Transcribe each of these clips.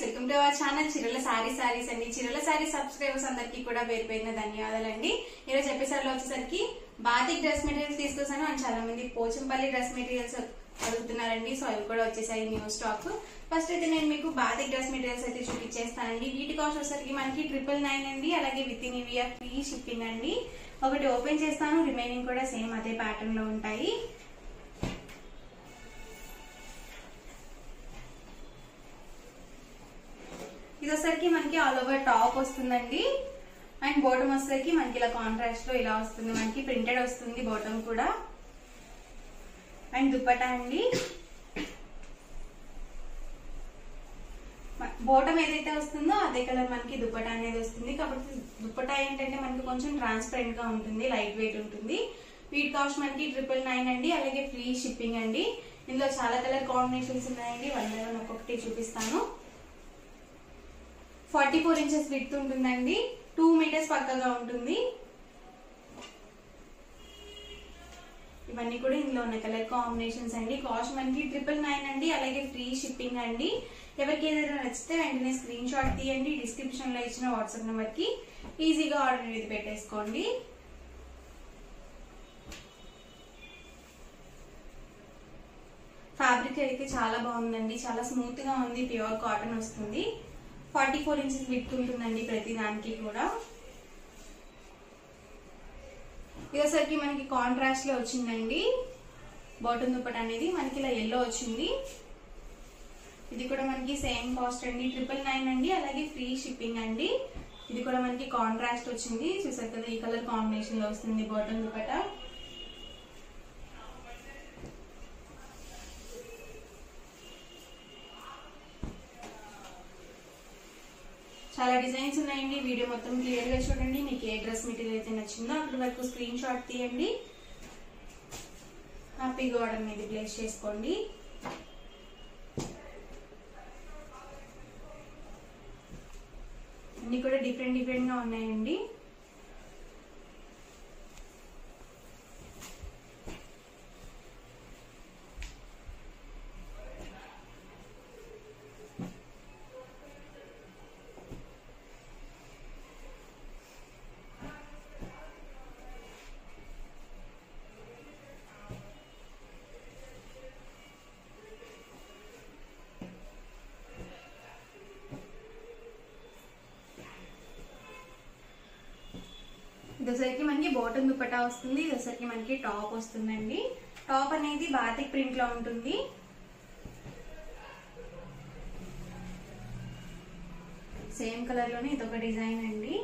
welcome to our channel Chirala saree sarees అండి Chirala sorry subscribers అందరికీ కూడా పేరు పేరున ధన్యవాదాలండి ఈరోజు ఎపిసోడ్ లో వచ్చేసరికి బాతిక్ డ్రెస్ మెటీరియల్స్ తీసుకొస్తాను అండ్ చాలా మంది పోచంపల్లి డ్రెస్ మెటీరియల్స్ అడుగుతున్నారండి సో అవి కూడా వచ్చేసాయి న్యూ స్టాక్ ఫస్ట్ అయితే నేను మీకు బాతిక్ డ్రెస్ మెటీరియల్స్ అయితే చూపించేస్తానండి వీటి కాస్ట్ వచ్చేసరికి మనకి ట్రిపుల్ నైన్ అండి అలాగే within India free shipping అండి ఒకటి ఓపెన్ చేస్తాను రిమైనింగ్ కూడా సేమ్ అదే ప్యాటర్న్ లో ఉంటాయి ఇది వచ్చేసరికి మనకి ఆల్ ఓవర్ టాప్ వస్తుందండి అండ్ బాటమ్ వచ్చేసరికి మనకి ఇలా కాంట్రాస్ట్ లో ఇలా వస్తుంది మనకి ప్రింటెడ్ వస్తుంది బాటమ్ కూడా అండ్ దుప్పటా అండి బాటమ్ ఏదైతే వస్తుందో అదే కలర్ మనకి దుప్పటా అనేది వస్తుంది కాబట్టి దుప్పటా ఏంటంటే మనకి కొంచెం ట్రాన్స్పరెంట్ గా ఉంటుంది లైట్ వెయిట్ ఉంటుంది వీటి కాస్ట్ మనకి ట్రిపుల్ నైన్ అండి అలాగే ఫ్రీ షిప్పింగ్ అండి ఇందులో చాలా కలర్ కాంబినేషన్స్ ఉన్నాయండి వన్ బై వన్ ఒక్కొక్కటి చూపిస్తాను ఫార్టీ ఫోర్ ఇంచెస్ విత్ ఉంటుందండి టూ మీటర్స్ పక్కగా ఉంటుంది ఇవన్నీ కూడా ఇందులో ఉన్న కలర్ కాంబినేషన్స్ అండి కాస్ట్ మనకి ట్రిపుల్ నైన్ అండి అలాగే ఫ్రీ షిప్పింగ్ అండి ఎవరికి ఏదైనా నచ్చితే వెంటనే స్క్రీన్ షాట్ తీయండి డిస్క్రిప్షన్ లో ఇచ్చిన వాట్సాప్ నెంబర్ కి ఈజీగా ఆర్డర్ అనేది పెట్టేసుకోండి ఫ్యాబ్రిక్ అయితే చాలా బాగుందండి చాలా స్మూత్ గా ఉంది ప్యూర్ కాటన్ వస్తుంది ఫార్టీ ఫోర్ ఇంచెస్ విత్ ఉంటుందండి ప్రతి దానికి కూడా ఇదోసరికి మనకి కాంట్రాస్ట్ లో వచ్చిందండి బాటమ్ దుప్పట అనేది మనకి ఇలా ఎల్లో వచ్చింది ఇది కూడా మనకి సేమ్ కాస్ట్ అండి ట్రిపుల్ నైన్ అండి అలాగే ఫ్రీ షిప్పింగ్ అండి ఇది కూడా మనకి కాంట్రాస్ట్ వచ్చింది చూసారు కదా ఈ కలర్ కాంబినేషన్ లో వస్తుంది బాటమ్ దుప్పట చాలా డిజైన్స్ ఉన్నాయండి వీడియో మొత్తం క్లియర్ గా చూడండి మీకు ఏ డ్రెస్ మెటీరియల్ అయితే నచ్చిందో అక్కడి వరకు స్క్రీన్ షాట్ తీయండి హ్యాపీగా ఆర్డర్ మీద ప్లేస్ చేసుకోండి అన్ని కూడా డిఫరెంట్ డిఫరెంట్ గా ఉన్నాయండి ఇదొసరికి మనకి బాటమ్ దుపట్టా వస్తుంది ఇదొసరికి మనకి టాప్ వస్తుందండి టాప్ అనేది బాతిక్ ప్రింట్ లో ఉంటుంది సేమ్ కలర్ లోనే ఇదొక డిజైన్ అండి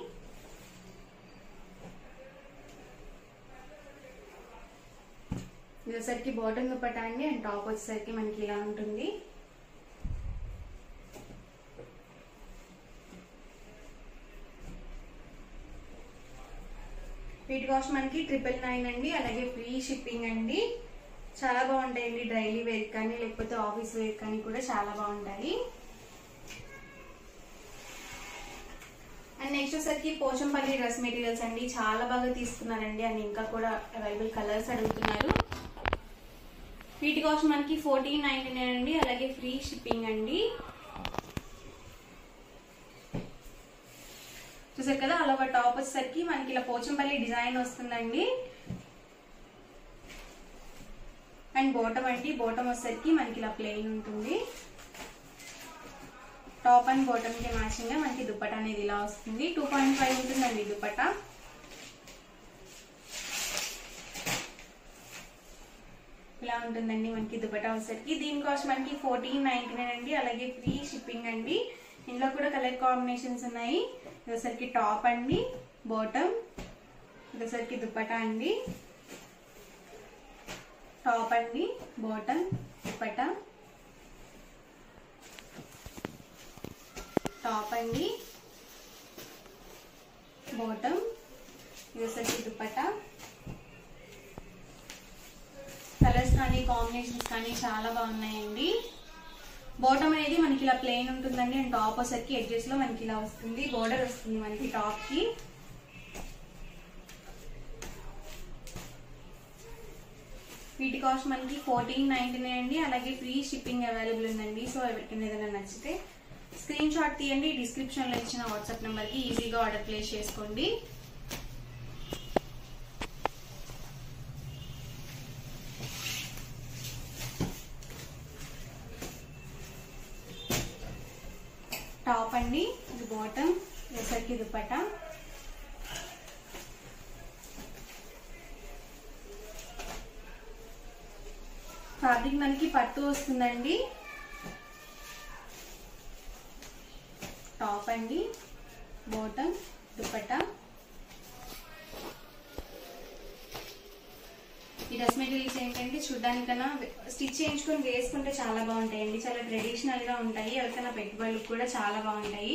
ఇదొసరికి బాటమ్ దుపట్టా అండి అండ్ టాప్ వచ్చేసరికి మనకి ఇలా ఉంటుంది వీటి కాస్ట్ మనకి ట్రిపుల్ నైన్ అండి అలాగే ఫ్రీ షిప్పింగ్ అండి చాలా బాగుంటాయండి డైలీ వేర్ కానీ లేకపోతే ఆఫీస్ వేర్ కానీ కూడా చాలా బాగుంటాయి అండ్ నెక్స్ట్ వచ్చరికి పోచంపల్లి డ్రెస్ మెటీరియల్స్ అండి చాలా బాగా తీసుకున్నారండి అండ్ ఇంకా కూడా అవైలబుల్ కలర్స్ అడుగుతున్నారు వీటి కాస్ట్ మనకి ఫోర్టీన్ నైన్టీ నైన్ అండి అలాగే ఫ్రీ షిప్పింగ్ అండి చూసారు కదా అలా ఒక టాప్ వచ్చేసరికి మనకి ఇలా పోచంపల్లి డిజైన్ వస్తుందండి అండ్ బోటం అండి బోటం వచ్చేసరికి మనకి ఇలా ప్లెయిన్ ఉంటుంది టాప్ అండ్ బోటమ్ కి మ్యాచింగ్ గా మనకి దుప్పట అనేది ఇలా వస్తుంది టూ పాయింట్ ఫైవ్ ఉంటుందండి దుప్పట ఇలా ఉంటుందండి మనకి దుపట వచ్చేసరికి దీని కాస్ట్ మనకి ఫోర్టీన్ నైన్టీ నైన్ అండి అలాగే ఫ్రీ షిప్పింగ్ అండి ఇందులో కూడా కలర్ కాంబినేషన్స్ ఉన్నాయి ఇదొసరికి టాప్ అండి బాటమ్ ఇదొసరికి దుప్పట అండి టాప్ అండి బాటమ్ దుప్పట టాప్ అండి బాటమ్ ఇదొసరికి దుప్పట కలర్స్ కానీ కాంబినేషన్స్ కానీ చాలా బాగున్నాయండి బాటమ్ అనేది మనకి ఇలా ప్లెయిన్ ఉంటుందండి అండ్ టాప్ వచ్చరికి ఎడ్జెస్ లో మనకి ఇలా వస్తుంది బోర్డర్ వస్తుంది మనకి టాప్ కి వీటి కాస్ట్ మనకి ఫోర్టీన్ నైన్టీ నైన్ అండి అలాగే ఫ్రీ షిప్పింగ్ అవైలబుల్ ఉందండి సో ఎవరికైనా ఏదైనా నచ్చితే స్క్రీన్ షాట్ తీయండి డిస్క్రిప్షన్ లో ఇచ్చిన వాట్సాప్ నెంబర్ కి ఈజీగా ఆర్డర్ ప్లేస్ చేసుకోండి టాప్ అండి ఇది బాటమ్ వేసరికి దుపట్టా ఫ్యాబ్రిక్ మనకి పట్టు వస్తుందండి టాప్ అండి బాటమ్ దుపట్టా ఈ డ్రెస్ మెటీరియల్స్ ఏంటంటే చూడడానికన్నా స్టిచ్ చేయించుకొని వేసుకుంటే చాలా బాగుంటాయండి చాలా ట్రెడిషనల్ గా ఉంటాయి ఎవరికైనా పెట్టుబడులకు కూడా చాలా బాగుంటాయి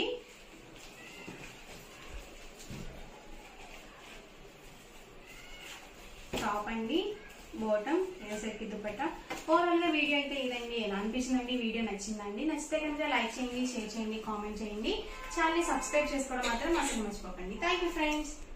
టాప్ అండి బాటమ్ వేసరికి దుపట్ట ఓవరాల్ గా వీడియో అయితే ఇదండి ఎలా అనిపించిందండి వీడియో నచ్చిందండి నచ్చితే కనుక లైక్ చేయండి షేర్ చేయండి కామెంట్ చేయండి ఛానల్ సబ్స్క్రైబ్ చేసుకోవడం మాత్రం అసలు మర్చిపోకండి థ్యాంక్ యూ ఫ్రెండ్స్